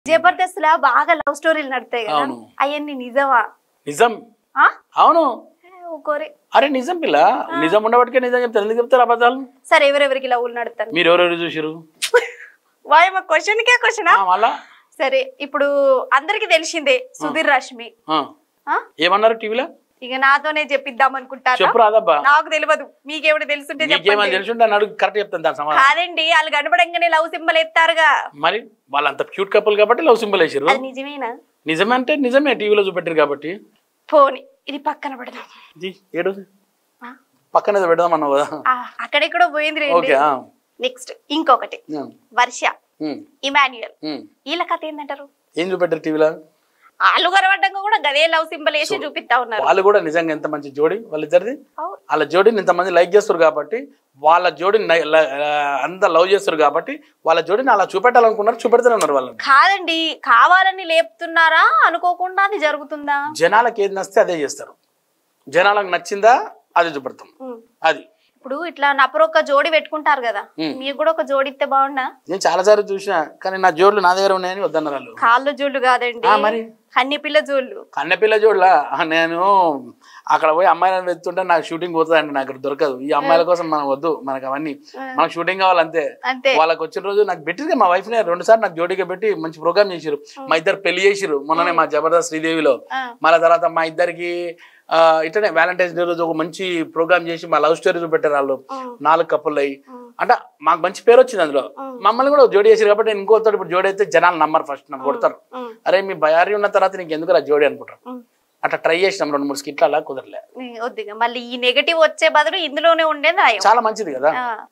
జబర్దస్త్ లా బాగా లవ్ స్టోరీలు నడతాయి కదా అవును. అవన్నీ నిజమా నిజం ఆ? అవును ఏ, ఊకోరే అరే నిజం పిల్ల నిజం ఉండబట్టికే నిజం చెప్తారు ఎందుకు చెప్తారు అబద్ధాలు సరే ఎవరెవరికి లవ్లు నడతాను మీరు ఎవరెవరు చూసారు వాయమ్మ క్వశ్చన్ కే క్వశ్చన్ మళ్ళా సరే ఇప్పుడు అందరికి తెలిసిందే సుధీర్ రష్మి ఆ. ఆ? ఏమన్నారు టీవీలో ఇక నాతోనే చెప్పిద్దాం అనుకుంటారా చెప్పు రాదబ్బా నాకు తెలియదు మీకేమైనా తెలుసుంటే నీకేమని చెప్పండి తెలుసుంటే నన్ను అడుగు కరెక్ట్ చెప్తాను దాని సమాధానం కాదండి వాళ్ళు కనపడంగానే లవ్ సింబల్ ఎత్తారుగా మరి వాళ్ళంత క్యూట్ కపుల్ కాబట్టి లవ్ సింబల్ వేసారు అది నిజమేనా నిజమే అంటే నిజమే టీవీలో చూపెట్టారు కాబట్టి పోని ఇది పక్కన పెడదాం ఇది ఏడు ఆ? పక్కన ఏదో పెడదాం అన్నావు కదా ఆ, అక్కడెక్కడో పోయింది ఓకే ఆ. నెక్స్ట్ ఇంకొకటి ఉమ్, వర్ష ఉమ్, ఇమాన్యుయల్ ఉమ్. వీళ్ళ కథ ఏంటంటారు ఏం చూపెట్టారు టీవీలో వాళ్ళు కనబడ్డంగా కూడా గదే లవ్ సింబల్ వేసి చూపిస్తా ఉన్నారు వాళ్ళు కూడా నిజంగా ఎంత మంచి జోడి వాళ్ళిద్దరిది అవును. వాళ్ళ జోడిని ఇంతమంది లైక్ చేస్తారు కాబట్టి వాళ్ళ జోడిని నై- ల- ఆ, అంతా లవ్ చేస్తారు కాబట్టి వాళ్ళ జోడిని అలా చూపెట్టాలనుకున్నారు చూపెడుతూనే ఉన్నారు వాళ్ళని కాదండి కావాలని లేపుతున్నారా అనుకోకుండా అది జరుగుతుందా జనాలకు ఏది నచ్చితే అదే చేస్తారు జనాలకు నచ్చిందా అది చూపెడతాం ఉమ్. అది ఇప్పుడు ఇట్లా నపరొక్క జోడి పెట్టుకుంటారు కదా ఉమ్. మీకు కూడా ఒక జోడి ఇస్తే బాగుండా నేను చాలా సార్లు చూసిన కానీ నా జోడులు నా దగ్గర ఉన్నాయని వద్దన్నారు వాళ్ళు కాళ్ళ జోళ్ళు కాదండి ఆ, మరి కన్ని పిల్ల జోళ్ళు కన్నెపిల్ల జోడులా ఆ, నేను అక్కడ పోయి అమ్మాయిలను వెళ్తుంటే నాకు షూటింగ్ పోతుందండి నాకు దొరకదు ఈ అమ్మాయిల కోసం మనం వద్దు మనకు అవన్నీ మనకు షూటింగ్ కావాలంతే అంతే వాళ్ళకి వచ్చిన రోజు నాకు పెట్టింది మా వైఫ్ నే రెండు సార్లు నాకు జోడీగా పెట్టి మంచి ప్రోగ్రామ్ చేసిరు మా ఇద్దరు పెళ్లి చేసిరు మొన్ననే మా జబర్దస్త్ శ్రీదేవిలో ఆ. మళ్ళీ తర్వాత మా ఇద్దరికి ఆ, ఇట్లనే వ్యాలంటైన్స్ డే రోజు ఒక మంచి ప్రోగ్రామ్ చేసి మా లవ్ స్టోరీ చూపెట్టారు వాళ్ళు ఉమ్. నాలుగు కప్పులు అయ్యి ఉమ్. అంటే మాకు మంచి పేరు వచ్చింది అందులో ఉమ్. మమ్మల్ని కూడా జోడి చేసారు కాబట్టి నేను ఇంకోతో ఇప్పుడు జోడి అయితే జనాలు నమ్మరు ఫస్ట్ నన్ను కొడతారు ఉమ్. అరే మీ బయారీ ఉన్న తర్వాత నీకు ఎందుకు రా జోడి అనుకుంటారు ఉమ్. అట్లా ట్రై చేసినాం రెండు మూడు స్కిట్లు అలా కుదరలే వద్దుగా మళ్ళీ ఈ నెగటివ్ వచ్చే బదులు ఇందులోనే ఉండేది నయం చాలా మంచిది కదా ఆ.